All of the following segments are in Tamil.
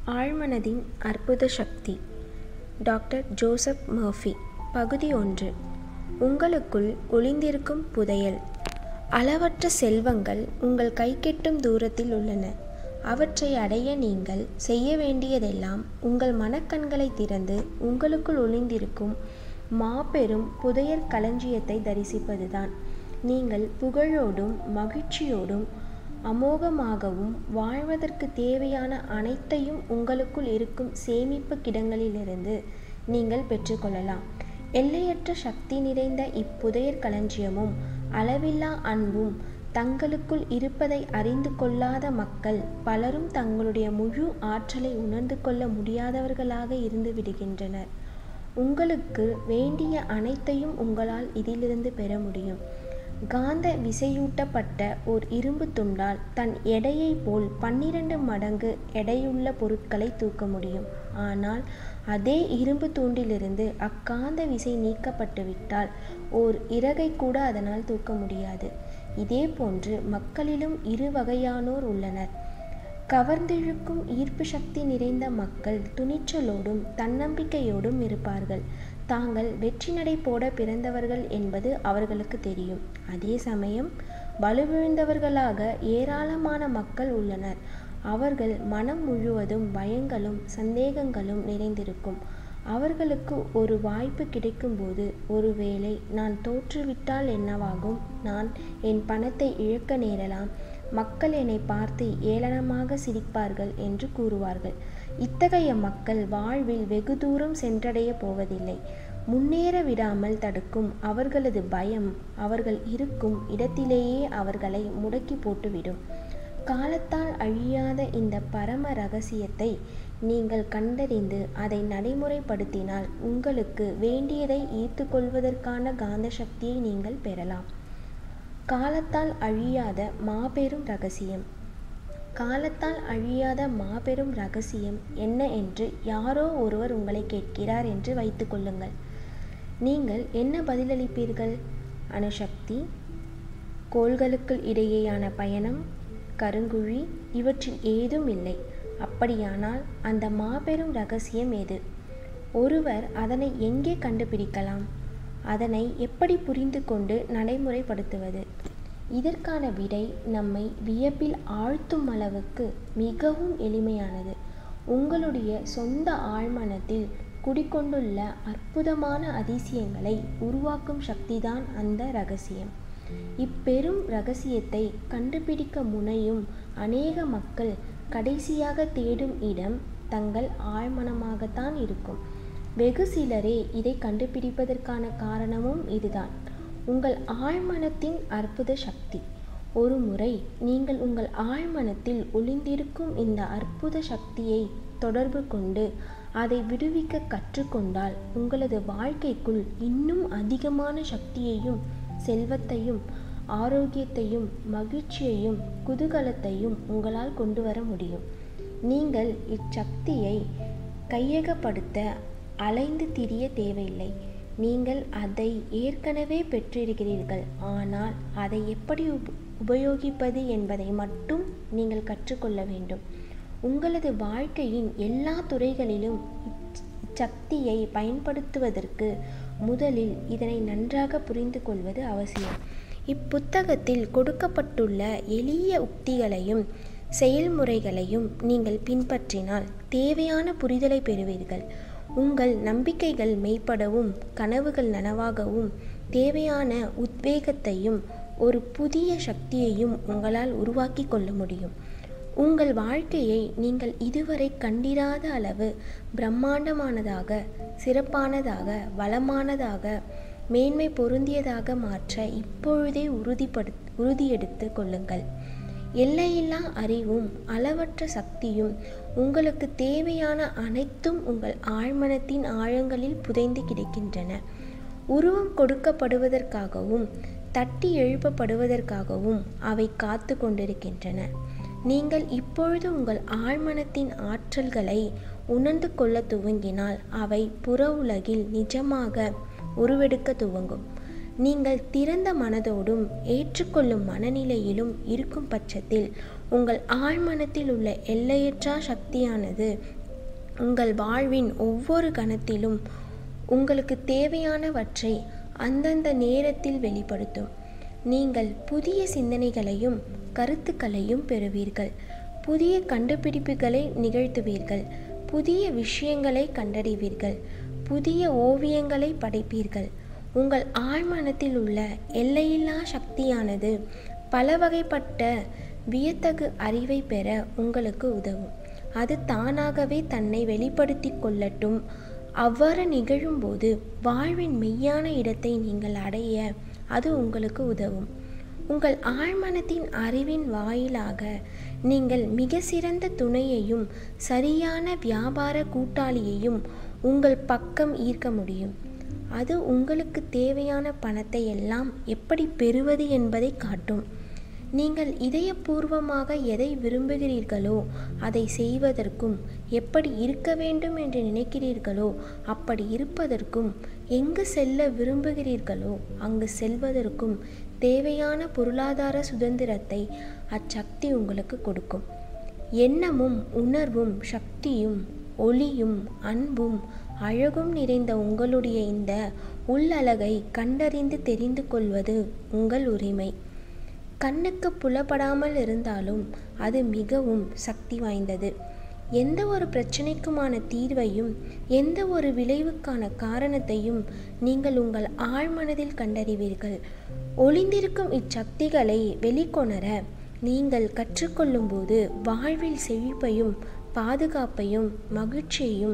ஆழ்மனதின் அற்புத சக்தி டாக்டர் ஜோசப் மர்ஃபி பகுதி ஒன்று உங்களுக்குள் ஒளிந்திருக்கும் புதையல் அளவற்ற செல்வங்கள் உங்கள் கைக்கெட்டும் தூரத்தில் உள்ளன அவற்றை அடைய நீங்கள் செய்ய வேண்டியதெல்லாம் உங்கள் மனக்கண்களை திறந்து உங்களுக்குள் ஒளிந்திருக்கும் மாபெரும் புதையற் களஞ்சியத்தை தரிசிப்பதுதான் நீங்கள் புகழோடும் மகிழ்ச்சியோடும் அமோகமாகவும் வாழ்வதற்கு தேவையான அனைத்தையும் உங்களுக்குள் இருக்கும் சேமிப்பு கிடங்களிலிருந்து நீங்கள் பெற்றுக்கொள்ளலாம் எல்லையற்ற சக்தி நிறைந்த இப்புதையற் களஞ்சியமும் அளவில்லா அன்பும் தங்களுக்குள் இருப்பதை அறிந்து கொள்ளாத மக்கள் பலரும் தங்களுடைய முழு ஆற்றலை உணர்ந்து கொள்ள முடியாதவர்களாக இருந்து விடுகின்றனர் உங்களுக்கு வேண்டிய அனைத்தையும் உங்களால் இதிலிருந்து பெற முடியும் காந்த விசையூட்டப்பட்ட ஓர் இரும்பு துண்டால் தன் எடையை போல் பன்னிரண்டு மடங்கு எடையுள்ள பொருட்களை தூக்க முடியும் ஆனால் அதே இரும்பு தூண்டிலிருந்து அக்காந்த விசை நீக்கப்பட்டுவிட்டால் ஓர் இறகை கூட அதனால் தூக்க முடியாது இதே போன்று மக்களிலும் இரு வகையானோர் உள்ளனர் கவர்ந்திழுக்கும் ஈர்ப்பு சக்தி நிறைந்த மக்கள் துணிச்சலோடும் தன்னம்பிக்கையோடும் இருப்பார்கள் தாங்கள் வெற்றி நடை போட பிறந்தவர்கள் என்பது அவர்களுக்கு தெரியும் அதே சமயம் வலுவிழந்தவர்களாக ஏராளமான மக்கள் உள்ளனர் அவர்கள் மனம் முழுவதும் பயங்களும் சந்தேகங்களும் நிறைந்திருக்கும் அவர்களுக்கு ஒரு வாய்ப்பு கிடைக்கும்போது ஒருவேளை நான் தோற்றுவிட்டால் என்னவாகும் நான் என் பணத்தை இழக்க நேரலாம் மக்கள் என்னை பார்த்து ஏளனமாக சிரிப்பார்கள் என்று கூறுவார்கள் இத்தகைய மக்கள் வாழ்வில் வெகு தூரம் சென்றடைய போவதில்லை முன்னேற விடாமல் தடுக்கும் அவர்களது பயம் அவர்கள் இருக்கும் இடத்திலேயே அவர்களை முடக்கி போட்டுவிடும் காலத்தால் அழியாத இந்த பரம ரகசியத்தை நீங்கள் கண்டறிந்து அதை நடைமுறைப்படுத்தினால் உங்களுக்கு வேண்டியதை ஈர்த்து கொள்வதற்கான காந்த சக்தியை நீங்கள் பெறலாம் காலத்தால் அழியாத மாபெரும் ரகசியம் காலத்தால் அழியாத மாபெரும் ரகசியம் என்ன என்று யாரோ ஒருவர் உங்களை கேட்கிறார் என்று வைத்துக்கொள்ளுங்கள் நீங்கள் என்ன பதிலளிப்பீர்கள் அணுசக்தி கோள்களுக்குள் இடையேயான பயணம் கருங்குழி இவற்றில் ஏதும் இல்லை அப்படியானால் அந்த மாபெரும் ரகசியம் எது ஒருவர் அதனை எங்கே கண்டுபிடிக்கலாம் அதனை எப்படி புரிந்து கொண்டு நடைமுறைப்படுத்துவது இதற்கான விடை நம்மை வியப்பில் ஆழ்த்தும் அளவுக்கு மிகவும் எளிமையானது உங்களுடைய சொந்த ஆழ்மனத்தில் குடிக்கொண்டுள்ள அற்புதமான அதிசயங்களை உருவாக்கும் சக்திதான் அந்த ரகசியம் இப்பெரும் ரகசியத்தை கண்டுபிடிக்க முனையும் அநேக மக்கள் கடைசியாக தேடும் இடம் தங்கள் ஆழ்மனமாகத்தான் இருக்கும் வெகு சிலரே இதை கண்டுபிடிப்பதற்கான காரணமும் இதுதான் உங்கள் ஆழ்மனத்தின் அற்புத சக்தி ஒரு முறை நீங்கள் உங்கள் ஆழ்மனத்தில் ஒளிந்திருக்கும் இந்த அற்புத சக்தியை தொடர்பு கொண்டு அதை விடுவிக்க கற்றுக்கொண்டால் உங்களது வாழ்க்கைக்குள் இன்னும் அதிகமான சக்தியையும் செல்வத்தையும் ஆரோக்கியத்தையும் மகிழ்ச்சியையும் குதூகலத்தையும் உங்களால் கொண்டு வர முடியும் நீங்கள் இச்சக்தியை கையகப்படுத்த அலைந்து திரிய தேவையில்லை நீங்கள் அதை ஏற்கனவே பெற்றிருக்கிறீர்கள் ஆனால் அதை எப்படி உப உபயோகிப்பது என்பதை மட்டும் நீங்கள் கற்றுக்கொள்ள வேண்டும் உங்களது வாழ்க்கையின் எல்லா துறைகளிலும் இச்சக்தியை பயன்படுத்துவதற்கு முதலில் இதனை நன்றாக புரிந்து கொள்வது அவசியம் இப்புத்தகத்தில் கொடுக்கப்பட்டுள்ள எளிய உக்திகளையும் செயல்முறைகளையும் நீங்கள் பின்பற்றினால் தேவையான புரிதலை பெறுவீர்கள் உங்கள் நம்பிக்கைகள் மெய்ப்படவும் கனவுகள் நனவாகவும் தேவையான உத்வேகத்தையும் ஒரு புதிய சக்தியையும் உங்களால் உருவாக்கி கொள்ள முடியும் உங்கள் வாழ்க்கையை நீங்கள் இதுவரை கண்டிராத அளவு பிரம்மாண்டமானதாக சிறப்பானதாக வளமானதாக மேன்மை பொருந்தியதாக மாற்ற இப்பொழுதே உறுதிப்படு உறுதியெடுத்து கொள்ளுங்கள் எல்லையில்லா அறிவும் அளவற்ற சக்தியும் உங்களுக்கு தேவையான அனைத்தும் உங்கள் ஆழ்மனத்தின் ஆழங்களில் புதைந்து கிடக்கின்றன உருவம் கொடுக்கப்படுவதற்காகவும் தட்டி எழுப்பப்படுவதற்காகவும் அவை காத்து கொண்டிருக்கின்றன நீங்கள் இப்பொழுது உங்கள் ஆழ்மனத்தின் ஆற்றல்களை உணர்ந்து கொள்ள துவங்கினால் அவை புற உலகில் நிஜமாக உருவெடுக்க துவங்கும் நீங்கள் திறந்த மனதோடும் ஏற்றுக்கொள்ளும் மனநிலையிலும் இருக்கும் பட்சத்தில் உங்கள் ஆழ்மனத்தில் உள்ள எல்லையற்றா சக்தியானது உங்கள் வாழ்வின் ஒவ்வொரு கணத்திலும் உங்களுக்கு தேவையானவற்றை அந்தந்த நேரத்தில் வெளிப்படுத்தும் நீங்கள் புதிய சிந்தனைகளையும் கருத்துக்களையும் பெறுவீர்கள் புதிய கண்டுபிடிப்புகளை நிகழ்த்துவீர்கள் புதிய விஷயங்களை கண்டறிவீர்கள் புதிய ஓவியங்களை படைப்பீர்கள் உங்கள் ஆழ்மனத்தில் உள்ள எல்லையில்லா சக்தியானது பல வகைப்பட்ட வியத்தகு அறிவை பெற உங்களுக்கு உதவும் அது தானாகவே தன்னை வெளிப்படுத்தி கொள்ளட்டும் அவ்வாறு நிகழும்போது வாழ்வின் மெய்யான இடத்தை நீங்கள் அடைய அது உங்களுக்கு உதவும் உங்கள் ஆழ்மனத்தின் அறிவின் வாயிலாக நீங்கள் மிக சிறந்த துணையையும் சரியான வியாபார கூட்டாளியையும் உங்கள் பக்கம் ஈர்க்க முடியும் அது உங்களுக்கு தேவையான பணத்தை எல்லாம் எப்படி பெறுவது என்பதை காட்டும் நீங்கள் இதயபூர்வமாக எதை விரும்புகிறீர்களோ அதை செய்வதற்கும் எப்படி இருக்க வேண்டும் என்று நினைக்கிறீர்களோ அப்படி இருப்பதற்கும் எங்கு செல்ல விரும்புகிறீர்களோ அங்கு செல்வதற்கும் தேவையான பொருளாதார சுதந்திரத்தை அச்சக்தி உங்களுக்கு கொடுக்கும் எண்ணமும் உணர்வும் சக்தியும் ஒளியும் அன்பும் அழகும் நிறைந்த உங்களுடைய இந்த உள்ளழகை கண்டறிந்து தெரிந்து கொள்வது உங்கள் உரிமை கண்ணுக்கு புலப்படாமல் இருந்தாலும் அது மிகவும் சக்தி வாய்ந்தது எந்த ஒரு பிரச்சனைக்குமான தீர்வையும் எந்த ஒரு விளைவுக்கான காரணத்தையும் நீங்கள் உங்கள் ஆழ்மனதில் கண்டறிவீர்கள் ஒளிந்திருக்கும் இச்சக்திகளை வெளிக்கொணர நீங்கள் கற்றுக்கொள்ளும்போது வாழ்வில் செழிப்பையும் பாதுகாப்பையும் மகிழ்ச்சியையும்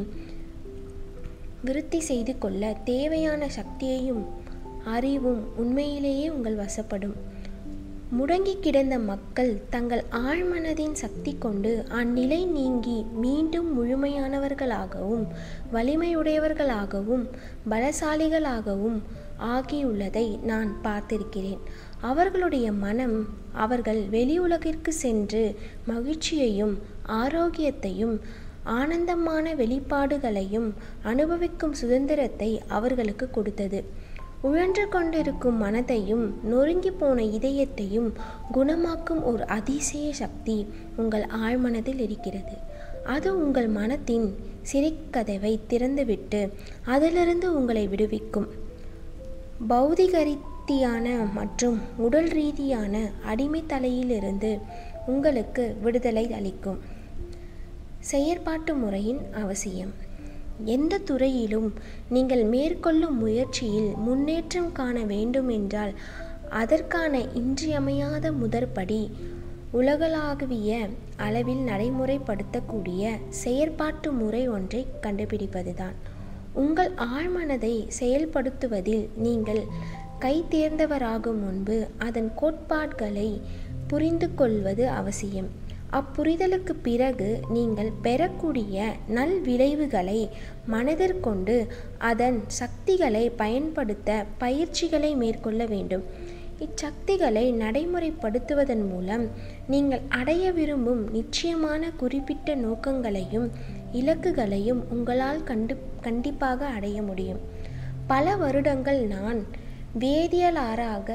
விருத்தி செய்து கொள்ள தேவையான சக்தியையும் அறிவும் உண்மையிலேயே உங்கள் வசப்படும் முடங்கி கிடந்த மக்கள் தங்கள் ஆழ்மனதின் சக்தி கொண்டு அந்நிலை நீங்கி மீண்டும் முழுமையானவர்களாகவும் வலிமையுடையவர்களாகவும் பலசாலிகளாகவும் ஆகியுள்ளதை நான் பார்த்திருக்கிறேன் அவர்களுடைய மனம் அவர்கள் வெளி உலகிற்கு சென்று மகிழ்ச்சியையும் ஆரோக்கியத்தையும் ஆனந்தமான வெளிப்பாடுகளையும் அனுபவிக்கும் சுதந்திரத்தை அவர்களுக்கு கொடுத்தது உழன்று கொண்டிருக்கும் மனதையும் நொறுங்கி போன இதயத்தையும் குணமாக்கும் ஒரு அதிசய சக்தி உங்கள் ஆழ்மனதில் இருக்கிறது அது உங்கள் மனத்தின் சிறைக்கதவை திறந்துவிட்டு அதிலிருந்து உங்களை விடுவிக்கும் பௌதிக ரீதியான மற்றும் உடல் ரீதியான அடிமைத்தலையிலிருந்து உங்களுக்கு விடுதலை அளிக்கும் செயற்பாட்டு முறையின் அவசியம் எந்த துறையிலும் நீங்கள் மேற்கொள்ளும் முயற்சியில் முன்னேற்றம் காண வேண்டும் என்றால் அதற்கான இன்றியமையாத முதற்படி உலகளாவிய அளவில் நடைமுறைப்படுத்தக்கூடிய செயற்பாட்டு முறை ஒன்றை கண்டுபிடிப்பதுதான் உங்கள் ஆழ்மனதை செயல்படுத்துவதில் நீங்கள் கை தேர்ந்தவராகும் முன்பு அதன் கோட்பாடுகளை புரிந்து கொள்வது அவசியம் அப்புரிதலுக்கு பிறகு நீங்கள் பெறக்கூடிய நல் விளைவுகளை மனதிற்கொண்டு அதன் சக்திகளை பயன்படுத்த பயிற்சிகளை மேற்கொள்ள வேண்டும் இச்சக்திகளை நடைமுறைப்படுத்துவதன் மூலம் நீங்கள் அடைய விரும்பும் நிச்சயமான குறிப்பிட்ட நோக்கங்களையும் இலக்குகளையும் உங்களால் கண்டு கண்டிப்பாக அடைய முடியும் பல வருடங்கள் நான் வேதியியலாராக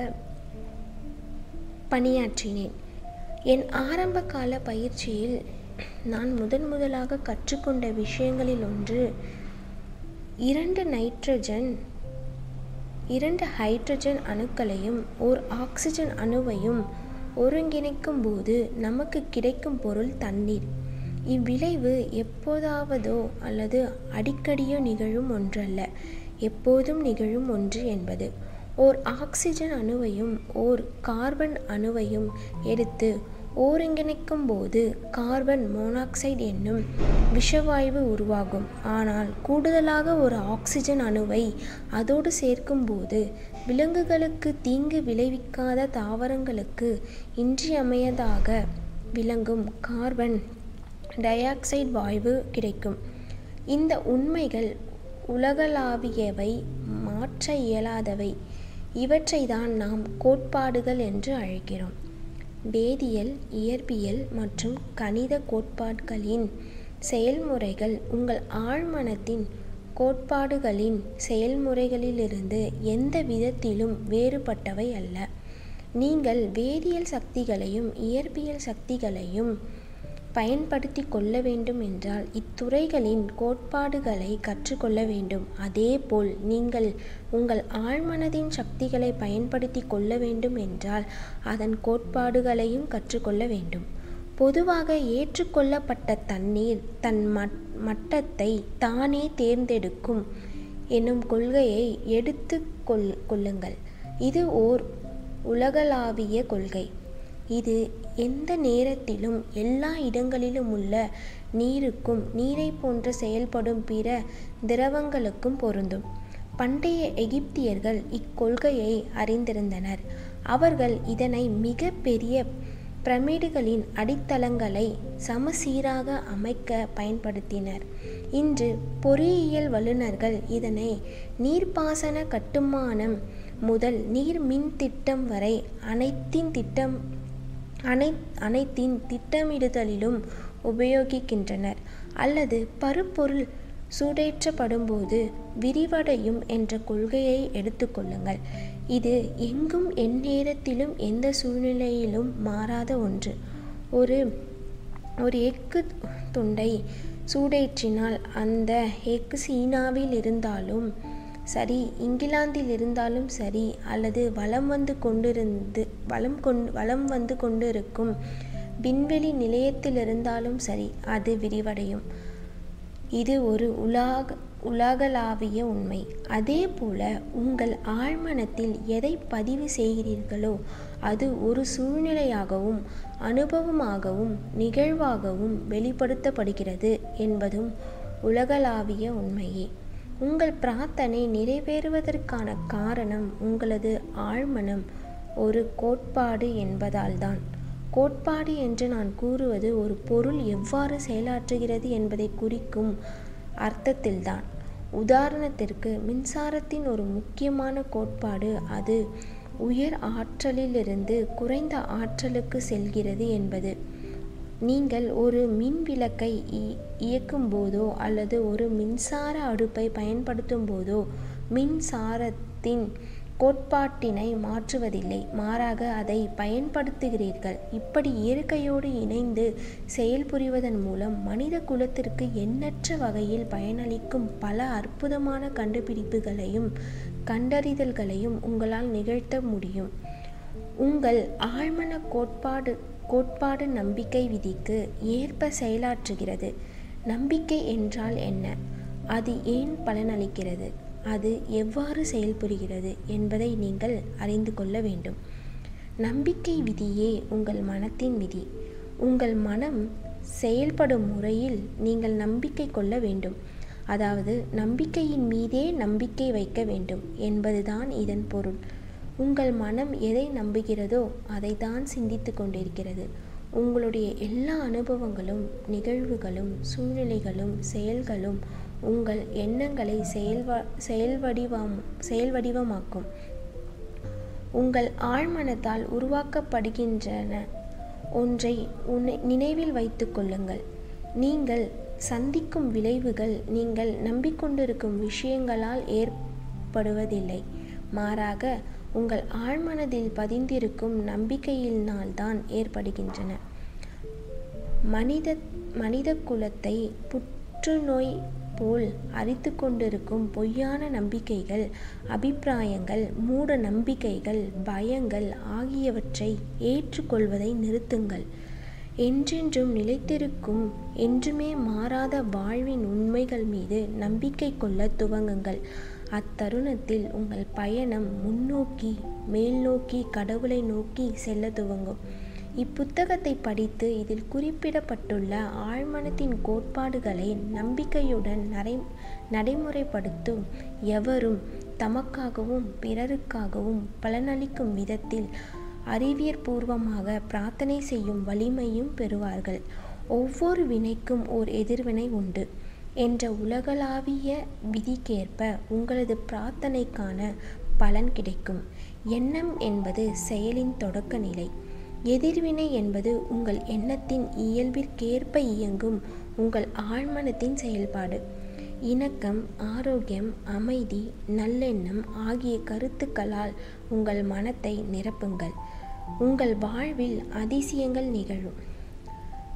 பணியாற்றினேன் என் ஆரம்பகால பயிற்சியில் நான் முதன் முதலாக கற்றுக்கொண்ட விஷயங்களில் ஒன்று இரண்டு நைட்ரஜன் இரண்டு ஹைட்ரஜன் அணுக்களையும் ஓர் ஆக்சிஜன் அணுவையும் ஒருங்கிணைக்கும் போது நமக்கு கிடைக்கும் பொருள் தண்ணீர் இவ்விளைவு எப்போதாவதோ அல்லது அடிக்கடியோ நிகழும் ஒன்றல்ல எப்போதும் நிகழும் ஒன்று என்பது ஓர் ஆக்சிஜன் அணுவையும் ஓர் கார்பன் அணுவையும் எடுத்து ஒருங்கிணைக்கும் போது கார்பன் மோனாக்சைடு என்னும் விஷவாயு உருவாகும் ஆனால் கூடுதலாக ஒரு ஆக்சிஜன் அணுவை அதோடு சேர்க்கும்போது விலங்குகளுக்கு தீங்கு விளைவிக்காத தாவரங்களுக்கு இன்றியமையதாக விளங்கும் கார்பன் டை-ஆக்சைடு வாயு கிடைக்கும் இந்த உண்மைகள் உலகளாவியவை மாற்ற இயலாதவை இவற்றை தான் நாம் கோட்பாடுகள் என்று அழைக்கிறோம் வேதியியல் இயற்பியல் மற்றும் கணித கோட்பாடுகளின் செயல்முறைகள் உங்கள் ஆழ்மனத்தின் கோட்பாடுகளின் செயல்முறைகளிலிருந்து எந்த விதத்திலும் வேறுபட்டவை அல்ல நீங்கள் வேதியியல் சக்திகளையும் இயற்பியல் சக்திகளையும் பயன்படுத்தி கொள்ள வேண்டும் என்றால் இத்துறைகளின் கோட்பாடுகளை கற்றுக்கொள்ள வேண்டும் அதேபோல் நீங்கள் உங்கள் ஆழ்மனதின் சக்திகளை பயன்படுத்தி கொள்ள வேண்டும் என்றால் அதன் கோட்பாடுகளையும் கற்றுக்கொள்ள வேண்டும் பொதுவாக ஏற்றுக்கொள்ளப்பட்ட தண்ணீர் தன் மட்டத்தை தானே தேர்ந்தெடுக்கும் என்னும் கொள்கையை எடுத்து கொள் கொள்ளுங்கள் இது ஓர் உலகளாவிய கொள்கை இது எந்த நேரத்திலும் எல்லா இடங்களிலும் உள்ள நீருக்கும் நீரை போன்ற செயல்படும் பிற திரவங்களுக்கும் பொருந்தும் பண்டைய எகிப்தியர்கள் இக்கொள்கையை அறிந்திருந்தனர் அவர்கள் இதனை மிக பெரிய பிரமிடுகளின் அடித்தளங்களை சமசீராக அமைக்க பயன்படுத்தினர் இன்று பொறியியல் வல்லுநர்கள் இதனை நீர்ப்பாசன கட்டுமானம் முதல் நீர் மின் திட்டம் வரை அனைத்தின் திட்டம் அனை அனைத்தின் திட்டமிடுதலிலும் உபயோகிக்கின்றனர் அல்லது பருப்பொருள் சூடேற்றப்படும்போது விரிவடையும் என்ற கொள்கையை எடுத்துக்கொள்ளுங்கள் இது எங்கும் எந்நேரத்திலும் எந்த சூழ்நிலையிலும் மாறாத ஒன்று ஒரு ஒரு எஃகு துண்டை சூடேற்றினால் அந்த எஃகு சீனாவில் இருந்தாலும் சரி இங்கிலாந்தில் இருந்தாலும் சரி அல்லது வலம் வந்து கொண்டிருந்து வலம் கொண் வலம் வந்து கொண்டிருக்கும் விண்வெளி நிலையத்தில் இருந்தாலும் சரி அது விரிவடையும் இது ஒரு உலாக உலகளாவிய உண்மை அதே போல உங்கள் ஆழ்மனத்தில் எதை பதிவு செய்கிறீர்களோ அது ஒரு சூழ்நிலையாகவும் அனுபவமாகவும் நிகழ்வாகவும் வெளிப்படுத்தப்படுகிறது என்பதும் உலகளாவிய உண்மையே உங்கள் பிரார்த்தனை நிறைவேறுவதற்கான காரணம் உங்களது ஆழ்மனம் ஒரு கோட்பாடு என்பதால்தான் கோட்பாடு என்று நான் கூறுவது ஒரு பொருள் எவ்வாறு செயலாற்றுகிறது என்பதை குறிக்கும் அர்த்தத்தில்தான் உதாரணத்திற்கு மின்சாரத்தின் ஒரு முக்கியமான கோட்பாடு அது உயர் ஆற்றலிலிருந்து குறைந்த ஆற்றலுக்கு செல்கிறது என்பது நீங்கள் ஒரு மின் விளக்கை இயக்கும் போதோ அல்லது ஒரு மின்சார அடுப்பை பயன்படுத்தும் போதோ மின்சாரத்தின் கோட்பாட்டினை மாற்றுவதில்லை மாறாக அதை பயன்படுத்துகிறீர்கள் இப்படி இயற்கையோடு இணைந்து செயல்புரிவதன் மூலம் மனித குலத்திற்கு எண்ணற்ற வகையில் பயனளிக்கும் பல அற்புதமான கண்டுபிடிப்புகளையும் கண்டறிதல்களையும் உங்களால் நிகழ்த்த முடியும் உங்கள் ஆழ்மன கோட்பாடு கோட்பாடு நம்பிக்கை விதிக்கு ஏற்ப செயலாற்றுகிறது நம்பிக்கை என்றால் என்ன அது ஏன் பலனளிக்கிறது அது எவ்வாறு செயல்புரிகிறது என்பதை நீங்கள் அறிந்து கொள்ள வேண்டும் நம்பிக்கை விதியே உங்கள் மனத்தின் விதி உங்கள் மனம் செயல்படும் முறையில் நீங்கள் நம்பிக்கை கொள்ள வேண்டும் அதாவது நம்பிக்கையின் மீதே நம்பிக்கை வைக்க வேண்டும் என்பதுதான் இதன் பொருள் உங்கள் மனம் எதை நம்புகிறதோ அதை தான் சிந்தித்து கொண்டிருக்கிறது உங்களுடைய எல்லா அனுபவங்களும் நிகழ்வுகளும் சூழ்நிலைகளும் செயல்களும் உங்கள் எண்ணங்களை செயல்வ செயல்வடிவம் செயல்வடிவமாக்கும் உங்கள் ஆழ்மனத்தால் உருவாக்கப்படுகின்றன ஒன்றை உன்னை நினைவில் வைத்து கொள்ளுங்கள் நீங்கள் சந்திக்கும் விளைவுகள் நீங்கள் நம்பிக்கொண்டிருக்கும் விஷயங்களால் ஏற்படுவதில்லை மாறாக உங்கள் ஆழ்மனதில் பதிந்திருக்கும் நம்பிக்கையினால்தான் ஏற்படுகின்றன மனித மனித குலத்தை புற்றுநோய் போல் அரித்து கொண்டிருக்கும் பொய்யான நம்பிக்கைகள் அபிப்பிராயங்கள் மூட நம்பிக்கைகள் பயங்கள் ஆகியவற்றை ஏற்றுக்கொள்வதை நிறுத்துங்கள் என்றென்றும் நிலைத்திருக்கும் என்றுமே மாறாத வாழ்வின் உண்மைகள் மீது நம்பிக்கை கொள்ள துவங்குங்கள் அத்தருணத்தில் உங்கள் பயணம் முன்னோக்கி மேல்நோக்கி கடவுளை நோக்கி செல்ல துவங்கும் இப்புத்தகத்தை படித்து இதில் குறிப்பிடப்பட்டுள்ள ஆழ்மனத்தின் கோட்பாடுகளை நம்பிக்கையுடன் நரை நடைமுறைப்படுத்தும் எவரும் தமக்காகவும் பிறருக்காகவும் பலனளிக்கும் விதத்தில் அறிவியற்பூர்வமாக பிரார்த்தனை செய்யும் வலிமையும் பெறுவார்கள் ஒவ்வொரு வினைக்கும் ஓர் எதிர்வினை உண்டு என்ற உலகளாவிய விதிக்கேற்ப உங்களது பிரார்த்தனைக்கான பலன் கிடைக்கும் எண்ணம் என்பது செயலின் தொடக்க நிலை எதிர்வினை என்பது உங்கள் எண்ணத்தின் இயல்பிற்கேற்ப இயங்கும் உங்கள் ஆழ்மனத்தின் செயல்பாடு இணக்கம் ஆரோக்கியம் அமைதி நல்லெண்ணம் ஆகிய கருத்துக்களால் உங்கள் மனத்தை நிரப்புங்கள் உங்கள் வாழ்வில் அதிசயங்கள் நிகழும்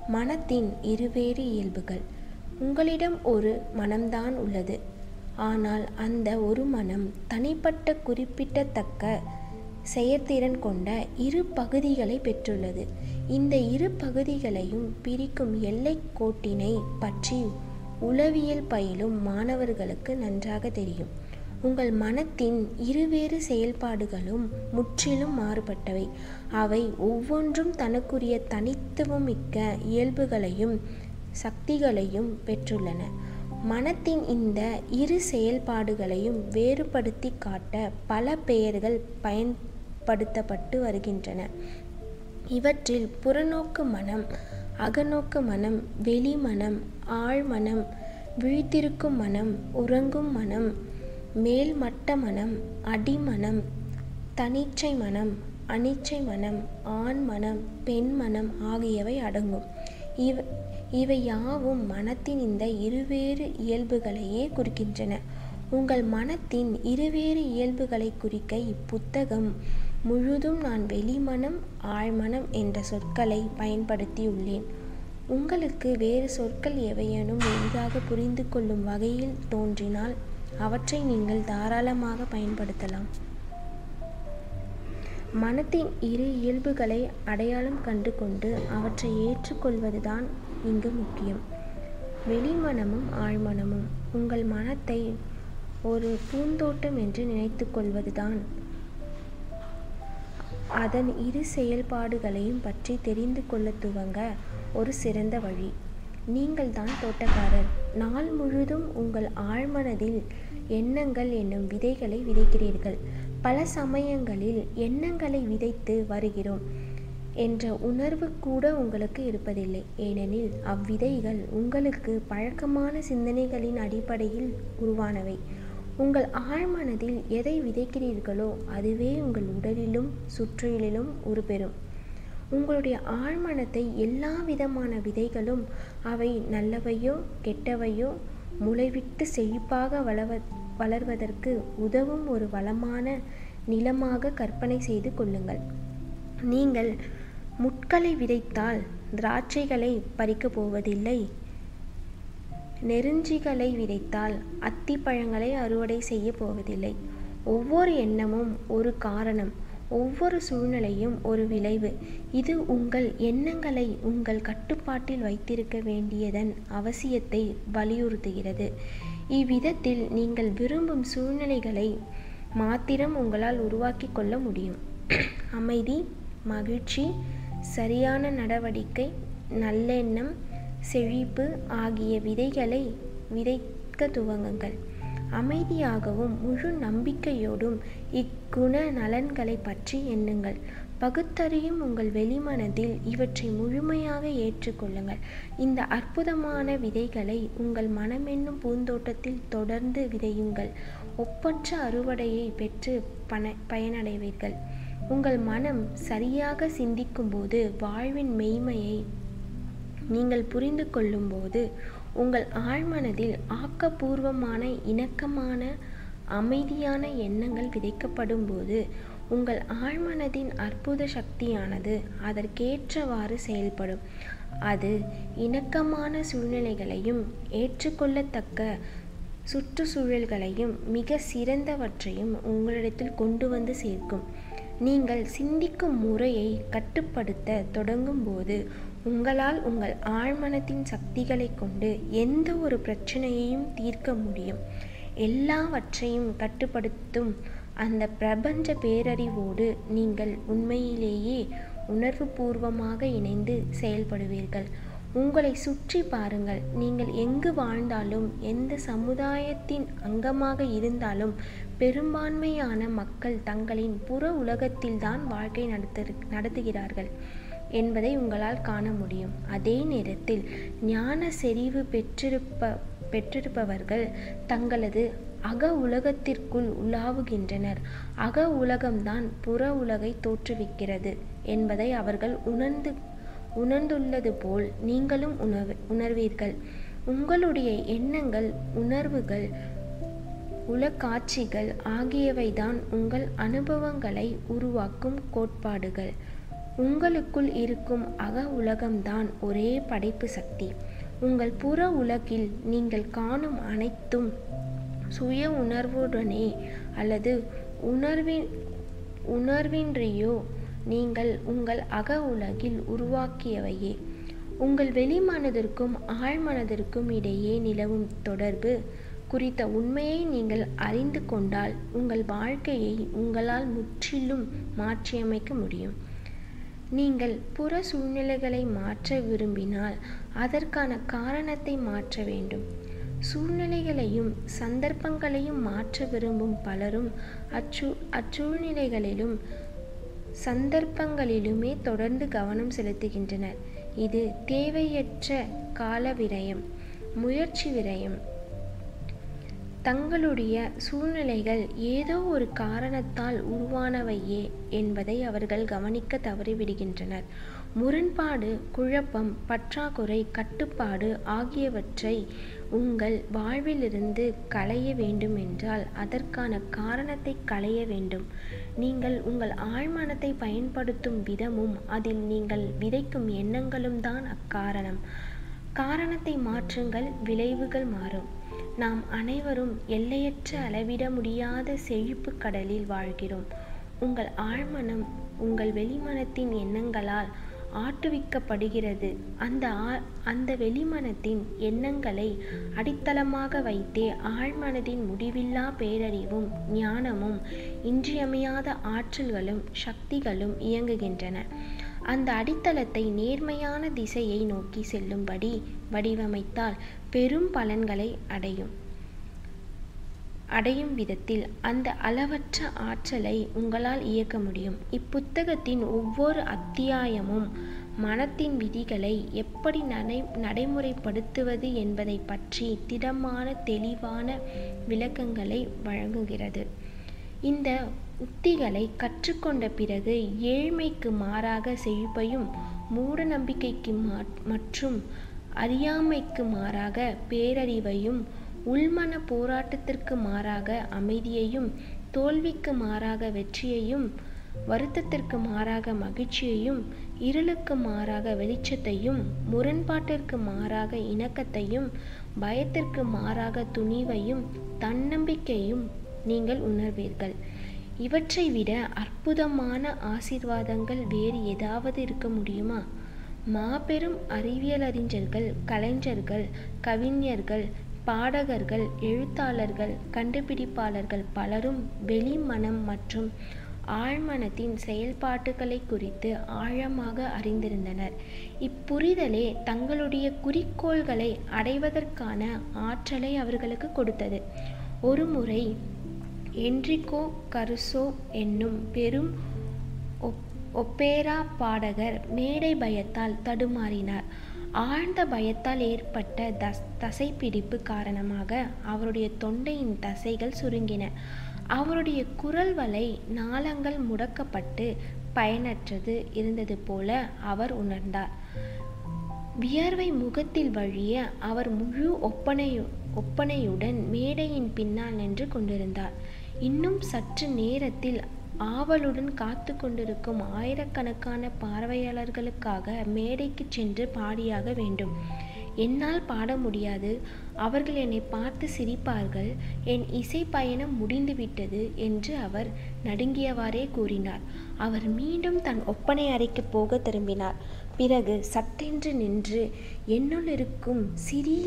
மனத்தின் இருவேறு இயல்புகள் உங்களிடம் ஒரு மனம்தான் உள்ளது ஆனால் அந்த ஒரு மனம் தனிப்பட்ட குறிப்பிடத்தக்க செயற்திறன் கொண்ட இரு பகுதிகளை பெற்றுள்ளது இந்த இரு பகுதிகளையும் பிரிக்கும் எல்லைக் கோட்டினை பற்றி உளவியல் பயிலும் மாணவர்களுக்கு நன்றாக தெரியும் உங்கள் மனத்தின் இருவேறு செயல்பாடுகளும் முற்றிலும் மாறுபட்டவை அவை ஒவ்வொன்றும் தனக்குரிய தனித்துவமிக்க இயல்புகளையும் சக்திகளையும் பெற்றுள்ளன மனத்தின் இந்த இரு செயல்பாடுகளையும் வேறுபடுத்தி காட்ட பல பெயர்கள் பயன்படுத்தப்பட்டு வருகின்றன இவற்றில் புறநோக்கு மனம் அகநோக்கு மனம் வெளிமனம் ஆழ்மனம் விழித்திருக்கும் மனம் உறங்கும் மனம் மேல்மட்ட மனம் அடிமனம் தனிச்சை மனம் அனிச்சை மனம் ஆண் மனம் பெண் மனம் ஆகியவை அடங்கும் இவ இவை யாவும் மனத்தின் இந்த இருவேறு இயல்புகளையே குறிக்கின்றன உங்கள் மனத்தின் இருவேறு இயல்புகளை குறிக்க இப்புத்தகம் முழுதும் நான் வெளிமனம் ஆழ்மனம் என்ற சொற்களை பயன்படுத்தியுள்ளேன் உங்களுக்கு வேறு சொற்கள் எவையேனும் எளிதாக புரிந்து கொள்ளும் வகையில் தோன்றினால் அவற்றை நீங்கள் தாராளமாக பயன்படுத்தலாம் மனத்தின் இரு இயல்புகளை அடையாளம் கண்டு கொண்டு அவற்றை ஏற்றுக்கொள்வதுதான் இங்கு முக்கியம் வெளிமனமும் ஆழ்மனமும் உங்கள் மனத்தை ஒரு பூந்தோட்டம் என்று நினைத்து கொள்வதுதான் அதன் இரு செயல்பாடுகளையும் பற்றி தெரிந்து கொள்ள துவங்க ஒரு சிறந்த வழி நீங்கள் தான் தோட்டக்காரர் நாள் முழுதும் உங்கள் ஆழ்மனதில் எண்ணங்கள் என்னும் விதைகளை விதைக்கிறீர்கள் பல சமயங்களில் எண்ணங்களை விதைத்து வருகிறோம் என்ற உணர்வு கூட உங்களுக்கு இருப்பதில்லை ஏனெனில் அவ்விதைகள் உங்களுக்கு பழக்கமான சிந்தனைகளின் அடிப்படையில் உருவானவை உங்கள் ஆழ்மனதில் எதை விதைக்கிறீர்களோ அதுவே உங்கள் உடலிலும் சுற்றிலும் உருப்பெறும் உங்களுடைய ஆழ்மனத்தை எல்லா விதமான விதைகளும் அவை நல்லவையோ கெட்டவையோ முளைவிட்டு செழிப்பாக வளவ வளர்வதற்கு உதவும் ஒரு வளமான நிலமாக கற்பனை செய்து கொள்ளுங்கள் நீங்கள் முட்களை விதைத்தால் திராட்சைகளை பறிக்கப் போவதில்லை நெருஞ்சிகளை விதைத்தால் அத்திப்பழங்களை அறுவடை செய்ய போவதில்லை ஒவ்வொரு எண்ணமும் ஒரு காரணம் ஒவ்வொரு சூழ்நிலையும் ஒரு விளைவு இது உங்கள் எண்ணங்களை உங்கள் கட்டுப்பாட்டில் வைத்திருக்க வேண்டியதன் அவசியத்தை வலியுறுத்துகிறது இவ்விதத்தில் நீங்கள் விரும்பும் சூழ்நிலைகளை மாத்திரம் உங்களால் உருவாக்கி கொள்ள முடியும் அமைதி மகிழ்ச்சி சரியான நடவடிக்கை நல்லெண்ணம் செழிப்பு ஆகிய விதைகளை விதைக்க துவங்குங்கள் அமைதியாகவும் முழு நம்பிக்கையோடும் இக்குண நலன்களை பற்றி எண்ணுங்கள் பகுத்தறியும் உங்கள் வெளிமனதில் இவற்றை முழுமையாக ஏற்றுக்கொள்ளுங்கள் இந்த அற்புதமான விதைகளை உங்கள் மனமென்னும் பூந்தோட்டத்தில் தொடர்ந்து விதையுங்கள் ஒப்பற்ற அறுவடையை பெற்று பண பயனடைவீர்கள் உங்கள் மனம் சரியாக சிந்திக்கும்போது வாழ்வின் மெய்மையை நீங்கள் புரிந்து கொள்ளும்போது உங்கள் ஆழ்மனதில் ஆக்கப்பூர்வமான இணக்கமான அமைதியான எண்ணங்கள் விதைக்கப்படும் போது உங்கள் ஆழ்மனதின் அற்புத சக்தியானது அதற்கேற்றவாறு செயல்படும் அது இணக்கமான சூழ்நிலைகளையும் ஏற்றுக்கொள்ளத்தக்க சுற்றுச்சூழல்களையும் மிக சிறந்தவற்றையும் உங்களிடத்தில் கொண்டு வந்து சேர்க்கும் நீங்கள் சிந்திக்கும் முறையை கட்டுப்படுத்த தொடங்கும் போது உங்களால் உங்கள் ஆழ்மனத்தின் சக்திகளை கொண்டு எந்த ஒரு பிரச்சனையையும் தீர்க்க முடியும் எல்லாவற்றையும் கட்டுப்படுத்தும் அந்த பிரபஞ்ச பேரறிவோடு நீங்கள் உண்மையிலேயே உணர்வுபூர்வமாக இணைந்து செயல்படுவீர்கள் உங்களை சுற்றி பாருங்கள் நீங்கள் எங்கு வாழ்ந்தாலும் எந்த சமுதாயத்தின் அங்கமாக இருந்தாலும் பெரும்பான்மையான மக்கள் தங்களின் புற உலகத்தில்தான் வாழ்க்கை நடத்து நடத்துகிறார்கள் என்பதை உங்களால் காண முடியும் அதே நேரத்தில் ஞான செறிவு பெற்றிருப்ப பெற்றிருப்பவர்கள் தங்களது அக உலகத்திற்குள் உலாவுகின்றனர் அக உலகம்தான் புற உலகை தோற்றுவிக்கிறது என்பதை அவர்கள் உணர்ந்து உணர்ந்துள்ளது போல் நீங்களும் உணர் உணர்வீர்கள் உங்களுடைய எண்ணங்கள் உணர்வுகள் உலக்காட்சிகள் ஆகியவைதான் உங்கள் அனுபவங்களை உருவாக்கும் கோட்பாடுகள் உங்களுக்குள் இருக்கும் அக உலகம்தான் ஒரே படைப்பு சக்தி உங்கள் புற உலகில் நீங்கள் காணும் அனைத்தும் சுய உணர்வுடனே அல்லது உணர்வின் உணர்வின்றியோ நீங்கள் உங்கள் அக உலகில் உருவாக்கியவையே உங்கள் வெளிமனதிற்கும் ஆழ்மனதிற்கும் இடையே நிலவும் தொடர்பு குறித்த உண்மையை நீங்கள் அறிந்து கொண்டால் உங்கள் வாழ்க்கையை உங்களால் முற்றிலும் மாற்றியமைக்க முடியும் நீங்கள் புற சூழ்நிலைகளை மாற்ற விரும்பினால் அதற்கான காரணத்தை மாற்ற வேண்டும் சூழ்நிலைகளையும் சந்தர்ப்பங்களையும் மாற்ற விரும்பும் பலரும் அச்சூ அச்சூழ்நிலைகளிலும் சந்தர்ப்பங்களிலுமே தொடர்ந்து கவனம் செலுத்துகின்றனர் இது தேவையற்ற கால விரயம் முயற்சி விரயம் தங்களுடைய சூழ்நிலைகள் ஏதோ ஒரு காரணத்தால் உருவானவையே என்பதை அவர்கள் கவனிக்க தவறிவிடுகின்றனர் முரண்பாடு குழப்பம் பற்றாக்குறை கட்டுப்பாடு ஆகியவற்றை உங்கள் வாழ்விலிருந்து களைய வேண்டுமென்றால் அதற்கான காரணத்தை களைய வேண்டும் நீங்கள் உங்கள் ஆழ்மனத்தை பயன்படுத்தும் விதமும் அதில் நீங்கள் விதைக்கும் எண்ணங்களும் தான் அக்காரணம் காரணத்தை மாற்றுங்கள் விளைவுகள் மாறும் நாம் அனைவரும் எல்லையற்ற அளவிட முடியாத செழிப்பு கடலில் வாழ்கிறோம் உங்கள் ஆழ்மனம் உங்கள் வெளிமனத்தின் எண்ணங்களால் ஆட்டுவிக்கப்படுகிறது அந்த ஆ அந்த வெளிமனத்தின் எண்ணங்களை அடித்தளமாக வைத்தே ஆழ்மனதின் முடிவில்லா பேரறிவும் ஞானமும் இன்றியமையாத ஆற்றல்களும் சக்திகளும் இயங்குகின்றன அந்த அடித்தளத்தை நேர்மையான திசையை நோக்கி செல்லும்படி வடிவமைத்தால் பெரும் பலன்களை அடையும் அடையும் விதத்தில் அந்த அளவற்ற ஆற்றலை உங்களால் இயக்க முடியும் இப்புத்தகத்தின் ஒவ்வொரு அத்தியாயமும் மனத்தின் விதிகளை எப்படி நடை நடைமுறைப்படுத்துவது என்பதை பற்றி திடமான தெளிவான விளக்கங்களை வழங்குகிறது இந்த உத்திகளை கற்றுக்கொண்ட பிறகு ஏழ்மைக்கு மாறாக செழிப்பையும் மூட நம்பிக்கைக்கு மற்றும் அறியாமைக்கு மாறாக பேரறிவையும் உள்மன போராட்டத்திற்கு மாறாக அமைதியையும் தோல்விக்கு மாறாக வெற்றியையும் வருத்தத்திற்கு மாறாக மகிழ்ச்சியையும் இருளுக்கு மாறாக வெளிச்சத்தையும் முரண்பாட்டிற்கு மாறாக இணக்கத்தையும் பயத்திற்கு மாறாக துணிவையும் தன்னம்பிக்கையும் நீங்கள் உணர்வீர்கள் இவற்றை விட அற்புதமான ஆசீர்வாதங்கள் வேறு ஏதாவது இருக்க முடியுமா மாபெரும் அறிவியலறிஞர்கள் கலைஞர்கள் கவிஞர்கள் பாடகர்கள் எழுத்தாளர்கள் கண்டுபிடிப்பாளர்கள் பலரும் வெளிமனம் மற்றும் ஆழ்மனத்தின் செயல்பாட்டுகளை குறித்து ஆழமாக அறிந்திருந்தனர் இப்புரிதலே தங்களுடைய குறிக்கோள்களை அடைவதற்கான ஆற்றலை அவர்களுக்கு கொடுத்தது ஒருமுறை என்ரிகோ கருசோ என்னும் பெரும் ஒப்பேரா பாடகர் மேடை பயத்தால் தடுமாறினார் ஆழ்ந்த பயத்தால் ஏற்பட்ட தஸ் தசைப்பிடிப்பு காரணமாக அவருடைய தொண்டையின் தசைகள் சுருங்கின அவருடைய குரல் வலை நாளங்கள் முடக்கப்பட்டு பயனற்றது இருந்தது போல அவர் உணர்ந்தார் வியர்வை முகத்தில் வழிய அவர் முழு ஒப்பனை ஒப்பனையுடன் மேடையின் பின்னால் நின்று கொண்டிருந்தார் இன்னும் சற்று நேரத்தில் ஆவலுடன் காத்து கொண்டிருக்கும் ஆயிரக்கணக்கான பார்வையாளர்களுக்காக மேடைக்கு சென்று பாடியாக வேண்டும் என்னால் பாட முடியாது அவர்கள் என்னை பார்த்து சிரிப்பார்கள் என் இசை பயணம் முடிந்துவிட்டது என்று அவர் நடுங்கியவாறே கூறினார் அவர் மீண்டும் தன் ஒப்பனை அறைக்கு போக திரும்பினார் பிறகு சட்டென்று நின்று என்னுள் இருக்கும் சிறிய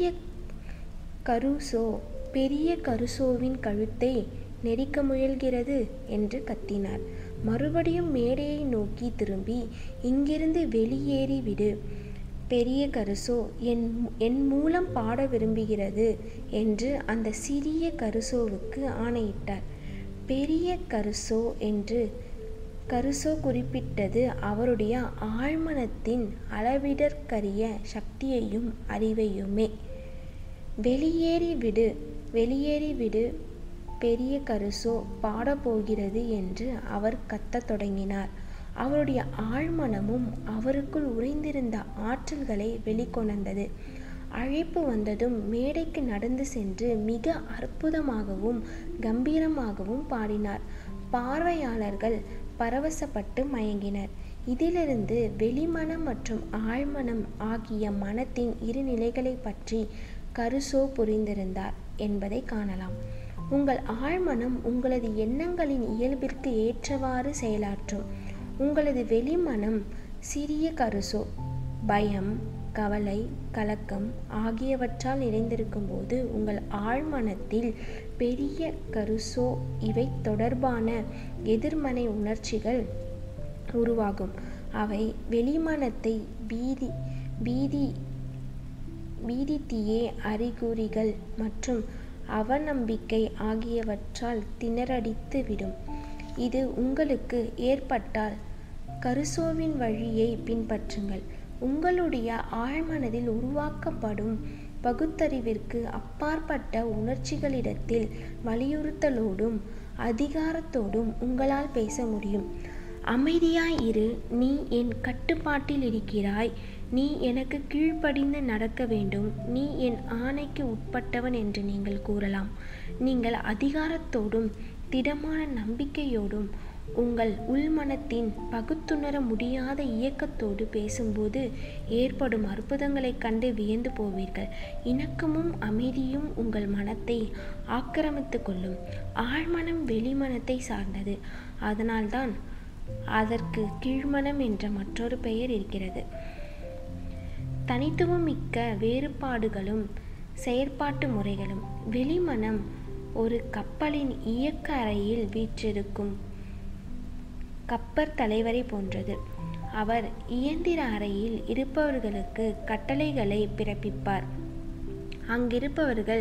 கருசோ பெரிய கருசோவின் கழுத்தை நெரிக்க முயல்கிறது என்று கத்தினார் மறுபடியும் மேடையை நோக்கி திரும்பி இங்கிருந்து வெளியேறி விடு பெரிய கருசோ என் என் மூலம் பாட விரும்புகிறது என்று அந்த சிறிய கருசோவுக்கு ஆணையிட்டார் பெரிய கருசோ என்று கருசோ குறிப்பிட்டது அவருடைய ஆழ்மனத்தின் அளவிடற்கரிய சக்தியையும் அறிவையுமே வெளியேறி விடு வெளியேறி விடு பெரிய கருசோ பாடப்போகிறது என்று அவர் கத்தத் தொடங்கினார் அவருடைய ஆழ்மனமும் அவருக்குள் உறைந்திருந்த ஆற்றல்களை வெளிக்கொணர்ந்தது அழைப்பு வந்ததும் மேடைக்கு நடந்து சென்று மிக அற்புதமாகவும் கம்பீரமாகவும் பாடினார் பார்வையாளர்கள் பரவசப்பட்டு மயங்கினர் இதிலிருந்து வெளிமனம் மற்றும் ஆழ்மனம் ஆகிய மனத்தின் இரு நிலைகளைப் பற்றி கருசோ புரிந்திருந்தார் என்பதை காணலாம் உங்கள் ஆழ்மனம் உங்களது எண்ணங்களின் இயல்பிற்கு ஏற்றவாறு செயலாற்றும் உங்களது வெளிமனம் சிறிய கருசோ பயம் கவலை கலக்கம் ஆகியவற்றால் நிறைந்திருக்கும் போது உங்கள் ஆழ்மனத்தில் பெரிய கருசோ இவை தொடர்பான எதிர்மனை உணர்ச்சிகள் உருவாகும் அவை வெளிமனத்தை பீதி பீதி பீதித்தியே அறிகுறிகள் மற்றும் அவநம்பிக்கை ஆகியவற்றால் திணறடித்து விடும் இது உங்களுக்கு ஏற்பட்டால் கருசோவின் வழியை பின்பற்றுங்கள் உங்களுடைய ஆழ்மனதில் உருவாக்கப்படும் பகுத்தறிவிற்கு அப்பாற்பட்ட உணர்ச்சிகளிடத்தில் வலியுறுத்தலோடும் அதிகாரத்தோடும் உங்களால் பேச முடியும் அமைதியாய் இரு நீ என் கட்டுப்பாட்டில் இருக்கிறாய் நீ எனக்கு கீழ்ப்படிந்து நடக்க வேண்டும் நீ என் ஆணைக்கு உட்பட்டவன் என்று நீங்கள் கூறலாம் நீங்கள் அதிகாரத்தோடும் திடமான நம்பிக்கையோடும் உங்கள் உள்மனத்தின் பகுத்துணர முடியாத இயக்கத்தோடு பேசும்போது ஏற்படும் அற்புதங்களைக் கண்டு வியந்து போவீர்கள் இணக்கமும் அமைதியும் உங்கள் மனத்தை ஆக்கிரமித்து கொள்ளும் ஆழ்மனம் வெளிமனத்தை சார்ந்தது அதனால்தான் அதற்கு கீழ்மனம் என்ற மற்றொரு பெயர் இருக்கிறது தனித்துவம் மிக்க வேறுபாடுகளும் செயற்பாட்டு முறைகளும் வெளிமனம் ஒரு கப்பலின் இயக்க அறையில் வீற்றிருக்கும் கப்பற் தலைவரை போன்றது அவர் இயந்திர அறையில் இருப்பவர்களுக்கு கட்டளைகளை பிறப்பிப்பார் அங்கிருப்பவர்கள்